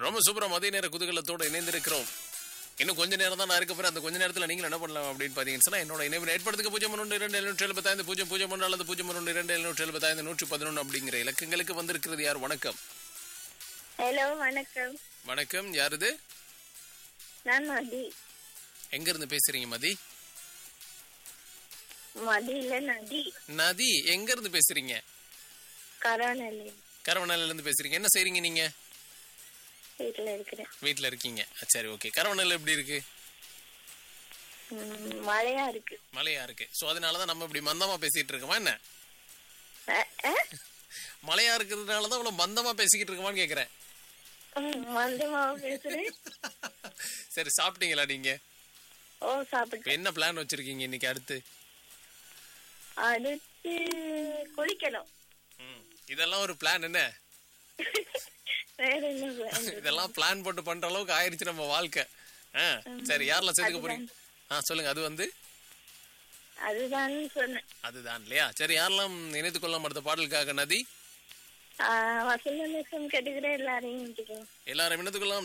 ரொம்ப சூப்பரா மதிய நேர குதூகலத்தோட இணைந்திருக்கிறோம் இன்னும் கொஞ்ச நேரம் தான் நான் இருக்க போறேன் அந்த கொஞ்ச நேரத்துல நீங்க என்ன பண்ணலாம் அப்படின்னு பாத்தீங்கன்னா சொன்னா என்னோட இணைவு ஏற்படுத்துக்கு பூஜ்ஜியம் ஒன்று இரண்டு எழுநூற்றி எழுபத்தைந்து பூஜ்ஜியம் பூஜ்ஜியம் ஒன்று அல்லது பூஜ்ஜியம் ஒன்று இரண்டு எழுநூற்றி எழுபத்தைந்து நூற்றி பதினொன்று அப்படிங்கிற இலக்கங்களுக்கு வந்திருக்கிறது யார் வணக்கம் ஹலோ வணக்கம் வணக்கம் யாருது நான் மதி எங்க இருந்து பேசுறீங்க மதி மதி இல்ல நதி நதி எங்க இருந்து பேசுறீங்க கரோனல்லி கரவணையில இருந்து பேசுறீங்க என்ன செய்றீங்க நீங்க வீட்டுல இருக்கிறேன் வீட்ல இருக்கீங்க அஹ் சரி ஓகே கரவணையில எப்படி இருக்கு ம், மழையா இருக்கு மழையா இருக்கு சோ அதனாலதான் நம்ம இப்படி மந்தமா பேசிட்டு இருக்கோமா என்ன அ- அ? மழையா இருக்கிறதுனாலதான் இவ்வளவு மந்தமா பேசிக்கிட்டு இருக்கோமான்னு கேக்குறேன் ம், மந்தமாவா பேசுறேன் சரி சாப்பிட்டீங்களா நீங்க ஓ இப்ப சாப்பிட்டு என்ன பிளான் வச்சிருக்கீங்க இன்னைக்கு அடுத்து அடுத்து குளிக்கணும் ம், இதெல்லாம் ஒரு பிளான் என்ன வேற என்ன plan? இதெல்லாம் பிளான் போட்டு பண்ற அளவுக்கு ஆயிருச்சு நம்ம வாழ்க்கை ஆ, சரி யாரெல்லாம் சேர்த்துக்க போறீங்க ஆ சொல்லுங்க அது வந்து அதுதான் சொன்னேன் அதுதான் இல்லையா சரி யாரெல்லாம் இணைத்துக் கொள்ள அடுத்த பாடலுக்காக நதி ஆ, வசந்த நேசம் கேட்டுக்கிற எல்லாரையும் விட்டுக்கலாம் எல்லாரும் இணைத்துக் கொள்ளலாம்